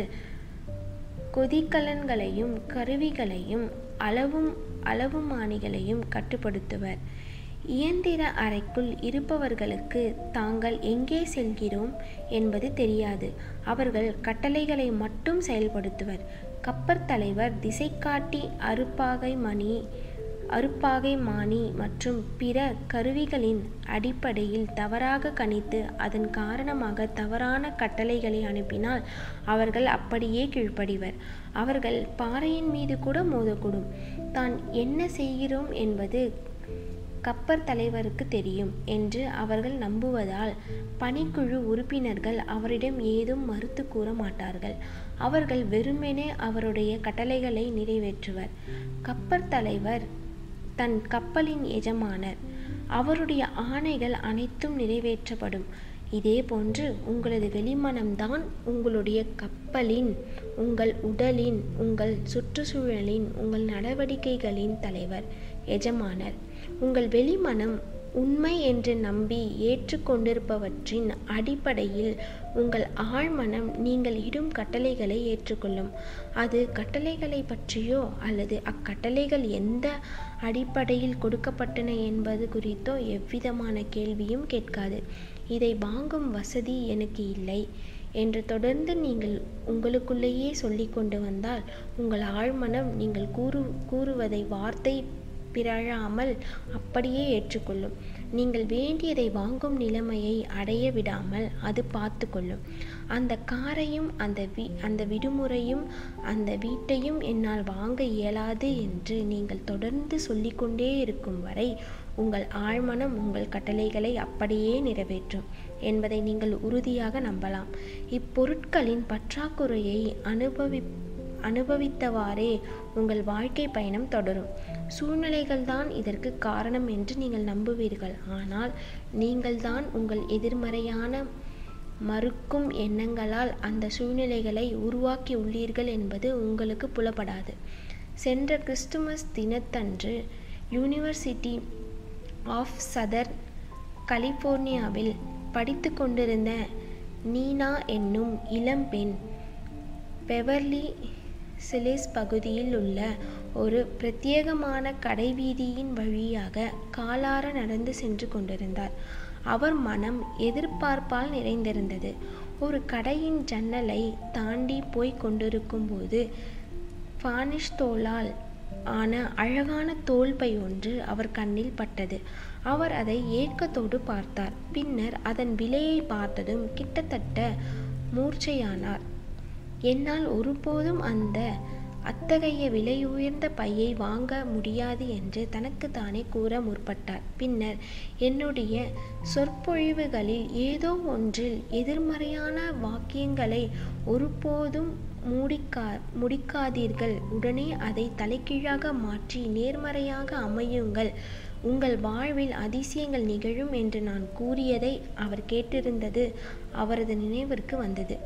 கொதிக்கலன்களையும் கருவிகளையும் அளவும் அளவுமானிகளையும் கட்டுப்படுத்துவர் இயந்திர அறைக்குள் இருப்பவர்களுக்கு தாங்கள் எங்கே செல்கிறோம் என்பது தெரியாது அவர்கள் கட்டளைகளை மட்டும் செயல்படுத்துவர் கப்பற் தலைவர் திசைகாட்டி அருப்பாகை மணி அருப்பாகை மானி மற்றும் பிற கருவிகளின் அடிப்படையில் தவறாக கணித்து அதன் காரணமாக தவறான கட்டளைகளை அனுப்பினால் அவர்கள் அப்படியே கீழ்ப்படிவர் அவர்கள் பாறையின் மீது கூட மோதக்கூடும் தான் என்ன செய்கிறோம் என்பது கப்பற் தலைவருக்கு தெரியும் என்று அவர்கள் நம்புவதால் பணிக்குழு உறுப்பினர்கள் அவரிடம் ஏதும் மறுத்து கூற மாட்டார்கள் அவர்கள் வெறுமெனே அவருடைய கட்டளைகளை நிறைவேற்றுவர் கப்பற் தலைவர் தன் கப்பலின் எஜமானர் அவருடைய ஆணைகள் அனைத்தும் நிறைவேற்றப்படும் இதேபோன்று உங்களது வெளிமனம்தான் உங்களுடைய கப்பலின் உங்கள் உடலின் உங்கள் சுற்றுச்சூழலின் உங்கள் நடவடிக்கைகளின் தலைவர் எஜமானர் உங்கள் வெளிமனம் உண்மை என்று நம்பி ஏற்றுக்கொண்டிருப்பவற்றின் அடிப்படையில் உங்கள் ஆழ்மனம் நீங்கள் இடும் கட்டளைகளை ஏற்றுக்கொள்ளும் அது கட்டளைகளை பற்றியோ அல்லது அக்கட்டளைகள் எந்த அடிப்படையில் கொடுக்கப்பட்டன என்பது குறித்தோ எவ்விதமான கேள்வியும் கேட்காது இதை வாங்கும் வசதி எனக்கு இல்லை என்று தொடர்ந்து நீங்கள் உங்களுக்குள்ளேயே சொல்லி கொண்டு வந்தால் உங்கள் ஆழ்மனம் நீங்கள் கூறு கூறுவதை வார்த்தை பிறழாமல் அப்படியே ஏற்றுக்கொள்ளும் நீங்கள் வேண்டியதை வாங்கும் நிலைமையை அடைய விடாமல் அது பார்த்து கொள்ளும் அந்த காரையும் அந்த வி அந்த விடுமுறையும் அந்த வீட்டையும் என்னால் வாங்க இயலாது என்று நீங்கள் தொடர்ந்து சொல்லிக்கொண்டே இருக்கும் வரை உங்கள் ஆழ்மனம் உங்கள் கட்டளைகளை அப்படியே நிறைவேற்றும் என்பதை நீங்கள் உறுதியாக நம்பலாம் இப்பொருட்களின் பற்றாக்குறையை அனுபவி அனுபவித்தவாறே உங்கள் வாழ்க்கை பயணம் தொடரும் சூழ்நிலைகள்தான் இதற்கு காரணம் என்று நீங்கள் நம்புவீர்கள் ஆனால் நீங்கள்தான் உங்கள் எதிர்மறையான மறுக்கும் எண்ணங்களால் அந்த சூழ்நிலைகளை உருவாக்கி உள்ளீர்கள் என்பது உங்களுக்கு புலப்படாது சென்ற கிறிஸ்துமஸ் தினத்தன்று யூனிவர்சிட்டி ஆஃப் சதர்ன் கலிஃபோர்னியாவில் படித்து கொண்டிருந்த நீனா என்னும் இளம்பெண் பெவர்லி சிலிஸ் பகுதியில் உள்ள ஒரு பிரத்யேகமான கடைவீதியின் வழியாக காலார நடந்து சென்று கொண்டிருந்தார் அவர் மனம் எதிர்பார்ப்பால் நிறைந்திருந்தது ஒரு கடையின் ஜன்னலை தாண்டி போய்க் கொண்டிருக்கும்போது பானிஷ் தோலால் ஆன அழகான தோல்பை ஒன்று அவர் கண்ணில் பட்டது அவர் அதை ஏக்கத்தோடு பார்த்தார் பின்னர் அதன் விலையை பார்த்ததும் கிட்டத்தட்ட மூர்ச்சையானார் என்னால் ஒருபோதும் அந்த அத்தகைய விலையுயர்ந்த பையை வாங்க முடியாது என்று தனக்குத்தானே கூற முற்பட்டார் பின்னர் என்னுடைய சொற்பொழிவுகளில் ஏதோ ஒன்றில் எதிர்மறையான வாக்கியங்களை ஒருபோதும் மூடிக்கா முடிக்காதீர்கள் உடனே அதை தலைகீழாக மாற்றி நேர்மறையாக அமையுங்கள் உங்கள் வாழ்வில் அதிசயங்கள் நிகழும் என்று நான் கூறியதை அவர் கேட்டிருந்தது அவரது நினைவிற்கு வந்தது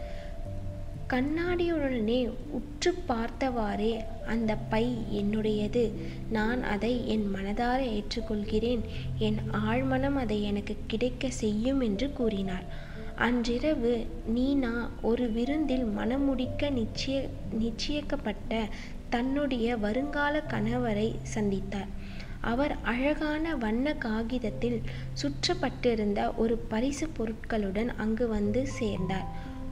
கண்ணாடியுடனே உற்று பார்த்தவாறே அந்த பை என்னுடையது நான் அதை என் மனதார ஏற்றுக்கொள்கிறேன் என் ஆழ்மனம் அதை எனக்கு கிடைக்க செய்யும் என்று கூறினார் அன்றிரவு நீனா ஒரு விருந்தில் மனமுடிக்க நிச்சய நிச்சயிக்கப்பட்ட தன்னுடைய வருங்கால கணவரை சந்தித்தார் அவர் அழகான வண்ண காகிதத்தில் சுற்றப்பட்டிருந்த ஒரு பரிசு பொருட்களுடன் அங்கு வந்து சேர்ந்தார்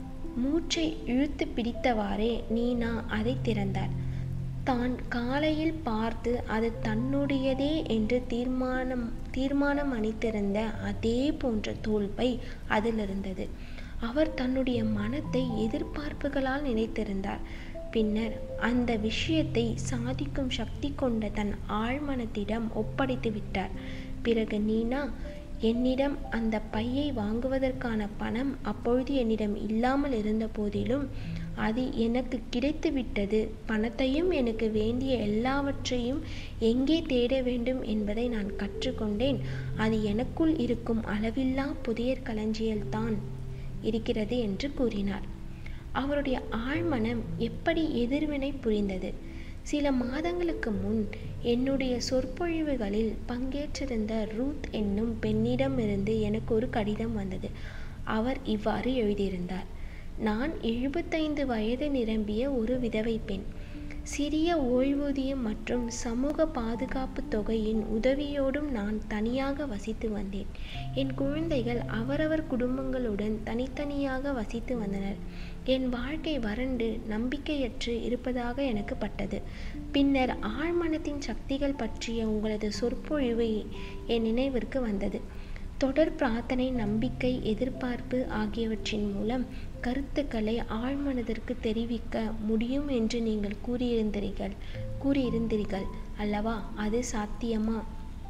மூச்சை இழுத்து பிடித்தவாறே நீனா அதை திறந்தார் தான் காலையில் பார்த்து அது தன்னுடையதே என்று தீர்மானம் தீர்மானம் அளித்திருந்த அதே போன்ற தோல்பை அதில் இருந்தது அவர் தன்னுடைய மனத்தை எதிர்பார்ப்புகளால் நினைத்திருந்தார் பின்னர் அந்த விஷயத்தை சாதிக்கும் சக்தி கொண்ட தன் ஆழ்மனத்திடம் ஒப்படைத்து விட்டார் பிறகு நீனா என்னிடம் அந்த பையை வாங்குவதற்கான பணம் அப்பொழுது என்னிடம் இல்லாமல் இருந்த போதிலும் அது எனக்கு கிடைத்து விட்டது பணத்தையும் எனக்கு வேண்டிய எல்லாவற்றையும் எங்கே தேட வேண்டும் என்பதை நான் கற்றுக்கொண்டேன் அது எனக்குள் இருக்கும் அளவில்லா புதியர் களஞ்சியல்தான் இருக்கிறது என்று கூறினார் அவருடைய ஆழ்மனம் எப்படி எதிர்வினை புரிந்தது சில மாதங்களுக்கு முன் என்னுடைய சொற்பொழிவுகளில் பங்கேற்றிருந்த ரூத் என்னும் பெண்ணிடமிருந்து எனக்கு ஒரு கடிதம் வந்தது அவர் இவ்வாறு எழுதியிருந்தார் நான் எழுபத்தைந்து வயது நிரம்பிய ஒரு விதவை பெண் சிறிய ஓய்வூதியம் மற்றும் சமூக பாதுகாப்பு தொகையின் உதவியோடும் நான் தனியாக வசித்து வந்தேன் என் குழந்தைகள் அவரவர் குடும்பங்களுடன் தனித்தனியாக வசித்து வந்தனர் என் வாழ்க்கை வறண்டு நம்பிக்கையற்று இருப்பதாக எனக்கு பட்டது பின்னர் ஆழ்மனத்தின் சக்திகள் பற்றிய உங்களது சொற்பொழிவு என் நினைவிற்கு வந்தது தொடர் பிரார்த்தனை நம்பிக்கை எதிர்பார்ப்பு ஆகியவற்றின் மூலம் கருத்துக்களை ஆழ்மனதிற்கு தெரிவிக்க முடியும் என்று நீங்கள் கூறியிருந்தீர்கள் கூறியிருந்தீர்கள் அல்லவா அது சாத்தியமா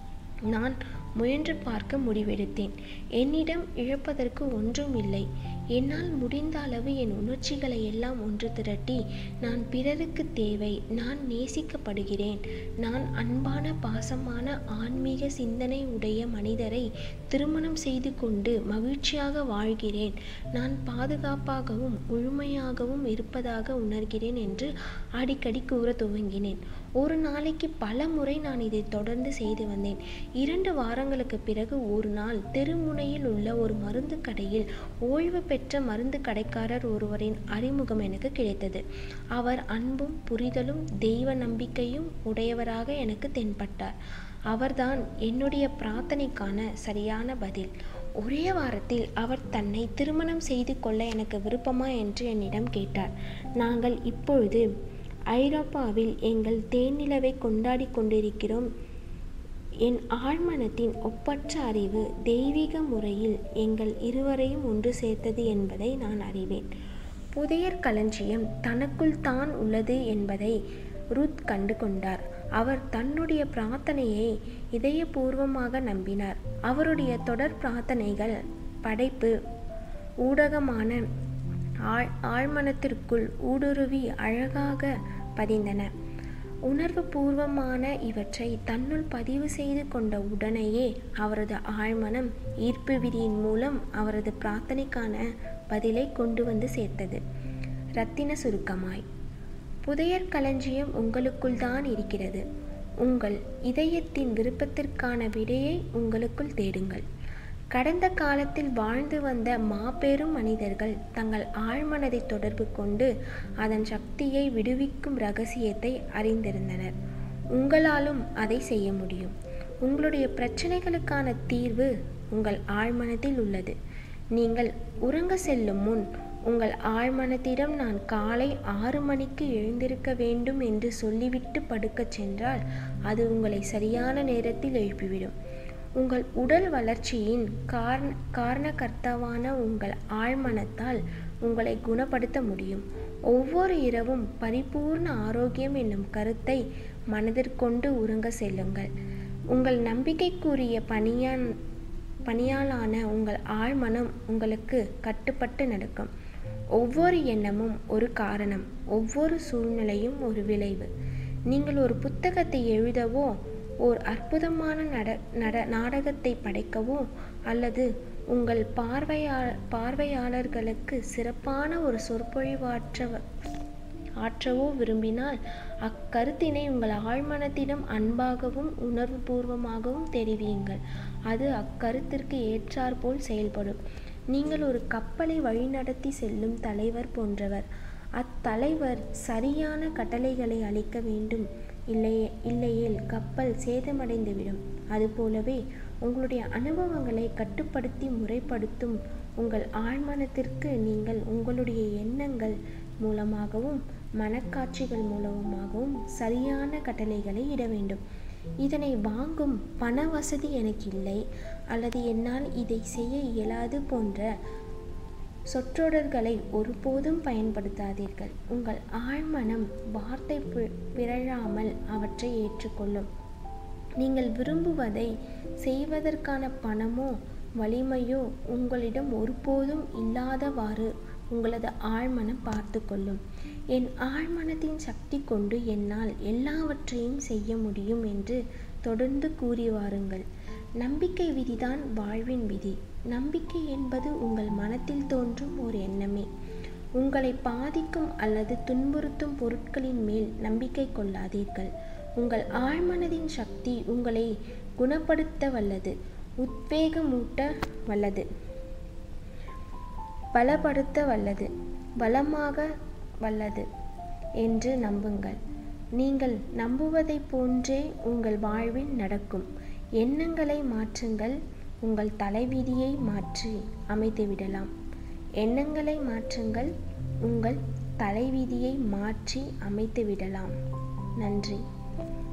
நான் முயன்று பார்க்க முடிவெடுத்தேன் என்னிடம் இழப்பதற்கு ஒன்றும் இல்லை என்னால் முடிந்த அளவு என் உணர்ச்சிகளை எல்லாம் ஒன்று திரட்டி நான் பிறருக்கு தேவை நான் நேசிக்கப்படுகிறேன் நான் அன்பான பாசமான ஆன்மீக சிந்தனை உடைய மனிதரை திருமணம் செய்து கொண்டு மகிழ்ச்சியாக வாழ்கிறேன் நான் பாதுகாப்பாகவும் முழுமையாகவும் இருப்பதாக உணர்கிறேன் என்று அடிக்கடி கூற துவங்கினேன் ஒரு நாளைக்கு பல முறை நான் இதை தொடர்ந்து செய்து வந்தேன் இரண்டு வாரங்களுக்கு பிறகு ஒரு நாள் தெருமுனையில் உள்ள ஒரு மருந்து கடையில் ஓய்வு பெற்ற மருந்து கடைக்காரர் ஒருவரின் அறிமுகம் எனக்கு கிடைத்தது அவர் அன்பும் புரிதலும் தெய்வ நம்பிக்கையும் உடையவராக எனக்கு தென்பட்டார் அவர்தான் என்னுடைய பிரார்த்தனைக்கான சரியான பதில் ஒரே வாரத்தில் அவர் தன்னை திருமணம் செய்து கொள்ள எனக்கு விருப்பமா என்று என்னிடம் கேட்டார் நாங்கள் இப்பொழுது ஐரோப்பாவில் எங்கள் தேனிலவை கொண்டாடி கொண்டிருக்கிறோம் என் ஆழ்மனத்தின் ஒப்பற்ற அறிவு தெய்வீக முறையில் எங்கள் இருவரையும் ஒன்று சேர்த்தது என்பதை நான் அறிவேன் புதையர் களஞ்சியம் தனக்குள் தான் உள்ளது என்பதை ருத் கண்டு கொண்டார் அவர் தன்னுடைய பிரார்த்தனையை இதயபூர்வமாக நம்பினார் அவருடைய தொடர் பிரார்த்தனைகள் படைப்பு ஊடகமான ஆழ் ஆழ்மனத்திற்குள் ஊடுருவி அழகாக பதிந்தன உணர்வு பூர்வமான இவற்றை தன்னுள் பதிவு செய்து கொண்ட உடனேயே அவரது ஆழ்மனம் ஈர்ப்பு விதியின் மூலம் அவரது பிரார்த்தனைக்கான பதிலை கொண்டு வந்து சேர்த்தது ரத்தின சுருக்கமாய் புதையற் களஞ்சியம் உங்களுக்குள் தான் இருக்கிறது உங்கள் இதயத்தின் விருப்பத்திற்கான விடையை உங்களுக்குள் தேடுங்கள் கடந்த காலத்தில் வாழ்ந்து வந்த மாபெரும் மனிதர்கள் தங்கள் ஆழ்மனதை தொடர்பு கொண்டு அதன் சக்தியை விடுவிக்கும் ரகசியத்தை அறிந்திருந்தனர் உங்களாலும் அதை செய்ய முடியும் உங்களுடைய பிரச்சனைகளுக்கான தீர்வு உங்கள் ஆழ்மனத்தில் உள்ளது நீங்கள் உறங்க செல்லும் முன் உங்கள் ஆழ்மனத்திடம் நான் காலை ஆறு மணிக்கு எழுந்திருக்க வேண்டும் என்று சொல்லிவிட்டு படுக்கச் சென்றால் அது உங்களை சரியான நேரத்தில் எழுப்பிவிடும் உங்கள் உடல் வளர்ச்சியின் காரண காரணகர்த்தாவான உங்கள் ஆழ்மனத்தால் உங்களை குணப்படுத்த முடியும் ஒவ்வொரு இரவும் பரிபூர்ண ஆரோக்கியம் என்னும் கருத்தை மனதிற்கொண்டு உறங்க செல்லுங்கள் உங்கள் நம்பிக்கைக்குரிய பணியான் பணியாளான உங்கள் ஆழ்மனம் உங்களுக்கு கட்டுப்பட்டு நடக்கும் ஒவ்வொரு எண்ணமும் ஒரு காரணம் ஒவ்வொரு சூழ்நிலையும் ஒரு விளைவு நீங்கள் ஒரு புத்தகத்தை எழுதவோ ஓர் அற்புதமான நட நட நாடகத்தை படைக்கவோ அல்லது உங்கள் பார்வையா பார்வையாளர்களுக்கு சிறப்பான ஒரு சொற்பொழிவாற்ற ஆற்றவோ விரும்பினால் அக்கருத்தினை உங்கள் ஆழ்மனத்திடம் அன்பாகவும் உணர்வுபூர்வமாகவும் தெரிவியுங்கள் அது அக்கருத்திற்கு ஏற்றாற்போல் செயல்படும் நீங்கள் ஒரு கப்பலை வழிநடத்தி செல்லும் தலைவர் போன்றவர் அத்தலைவர் சரியான கட்டளைகளை அளிக்க வேண்டும் இல்லையே இல்லையேல் கப்பல் சேதமடைந்துவிடும் அதுபோலவே உங்களுடைய அனுபவங்களை கட்டுப்படுத்தி முறைப்படுத்தும் உங்கள் ஆழ்மனத்திற்கு நீங்கள் உங்களுடைய எண்ணங்கள் மூலமாகவும் மனக்காட்சிகள் மூலமாகவும் சரியான கட்டளைகளை இட வேண்டும் இதனை வாங்கும் பண வசதி எனக்கு இல்லை அல்லது என்னால் இதை செய்ய இயலாது போன்ற சொற்றொடர்களை ஒருபோதும் பயன்படுத்தாதீர்கள் உங்கள் ஆழ்மனம் வார்த்தை பிறழாமல் அவற்றை ஏற்றுக்கொள்ளும் நீங்கள் விரும்புவதை செய்வதற்கான பணமோ வலிமையோ உங்களிடம் ஒருபோதும் இல்லாதவாறு உங்களது ஆழ்மனம் பார்த்து கொள்ளும் என் ஆழ்மனத்தின் சக்தி கொண்டு என்னால் எல்லாவற்றையும் செய்ய முடியும் என்று தொடர்ந்து கூறி வாருங்கள் நம்பிக்கை விதிதான் வாழ்வின் விதி நம்பிக்கை என்பது உங்கள் மனத்தில் தோன்றும் ஒரு எண்ணமே உங்களை பாதிக்கும் அல்லது துன்புறுத்தும் பொருட்களின் மேல் நம்பிக்கை கொள்ளாதீர்கள் உங்கள் ஆழ்மனதின் சக்தி உங்களை குணப்படுத்த வல்லது உத்வேகமூட்ட வல்லது பலப்படுத்த வல்லது பலமாக வல்லது என்று நம்புங்கள் நீங்கள் நம்புவதைப் போன்றே உங்கள் வாழ்வில் நடக்கும் எண்ணங்களை மாற்றுங்கள் உங்கள் தலைவிதியை மாற்றி அமைத்துவிடலாம் எண்ணங்களை மாற்றுங்கள் உங்கள் தலைவிதியை மாற்றி அமைத்துவிடலாம் நன்றி